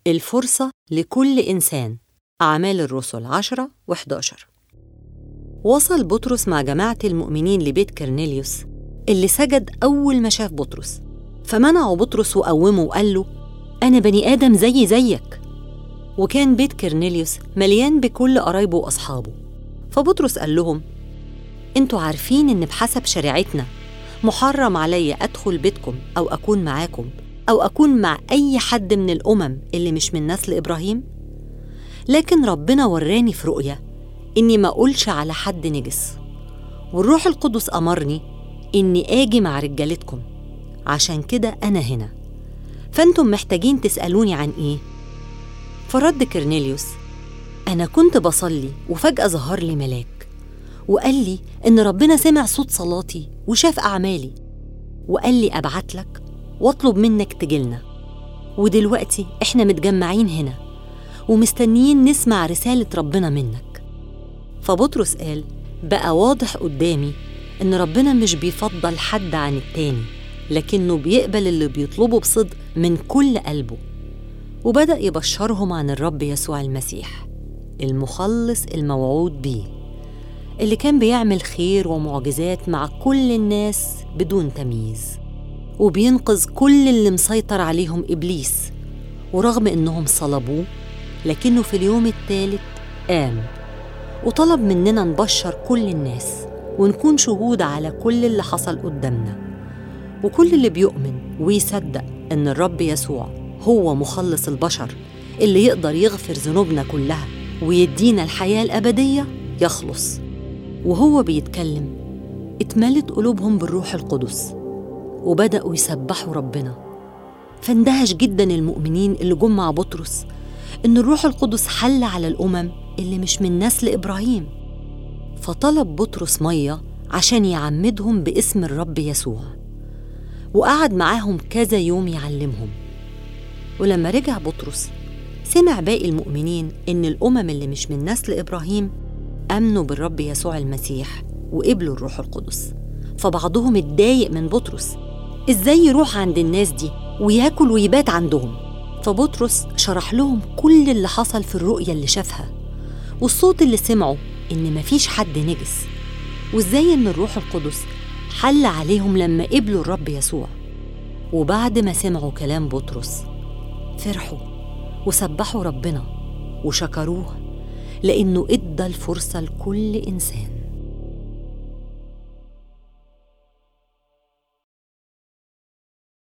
الفرصة لكل إنسان أعمال الرسل 10 و11 وصل بطرس مع جماعة المؤمنين لبيت كرنيليوس اللي سجد أول ما شاف بطرس فمنعوا بطرس وقومه وقال له أنا بني آدم زي زيك وكان بيت كرنيليوس مليان بكل قرايبه وأصحابه فبطرس قال لهم انتوا عارفين إن بحسب شريعتنا محرم عليا أدخل بيتكم أو أكون معاكم أو أكون مع أي حد من الأمم اللي مش من نسل إبراهيم لكن ربنا وراني في رؤية إني ما أقولش على حد نجس والروح القدس أمرني إني آجي مع رجالتكم عشان كده أنا هنا فأنتم محتاجين تسألوني عن إيه؟ فرد كرنيليوس أنا كنت بصلي وفجأة ظهر لي ملاك وقال لي إن ربنا سمع صوت صلاتي وشاف أعمالي وقال لي أبعت لك واطلب منك تجيلنا ودلوقتي إحنا متجمعين هنا ومستنيين نسمع رسالة ربنا منك فبطرس قال بقى واضح قدامي إن ربنا مش بيفضل حد عن التاني لكنه بيقبل اللي بيطلبه بصدق من كل قلبه وبدأ يبشرهم عن الرب يسوع المسيح المخلص الموعود بيه اللي كان بيعمل خير ومعجزات مع كل الناس بدون تمييز وبينقذ كل اللي مسيطر عليهم إبليس ورغم إنهم صلبوه لكنه في اليوم الثالث قام وطلب مننا نبشر كل الناس ونكون شهود على كل اللي حصل قدامنا وكل اللي بيؤمن ويصدق إن الرب يسوع هو مخلص البشر اللي يقدر يغفر ذنوبنا كلها ويدينا الحياة الأبدية يخلص وهو بيتكلم اتملت قلوبهم بالروح القدس وبدأوا يسبحوا ربنا فاندهش جدا المؤمنين اللي جم مع بطرس إن الروح القدس حل على الأمم اللي مش من نسل إبراهيم فطلب بطرس مية عشان يعمدهم باسم الرب يسوع وقعد معاهم كذا يوم يعلمهم ولما رجع بطرس سمع باقي المؤمنين إن الأمم اللي مش من نسل إبراهيم آمنوا بالرب يسوع المسيح وقبلوا الروح القدس فبعضهم اتضايق من بطرس إزاي يروح عند الناس دي وياكل ويبات عندهم فبطرس شرح لهم كل اللي حصل في الرؤية اللي شافها والصوت اللي سمعه إن مفيش حد نجس وإزاي إن الروح القدس حل عليهم لما قبلوا الرب يسوع وبعد ما سمعوا كلام بطرس فرحوا وسبحوا ربنا وشكروه لأنه إدى الفرصة لكل إنسان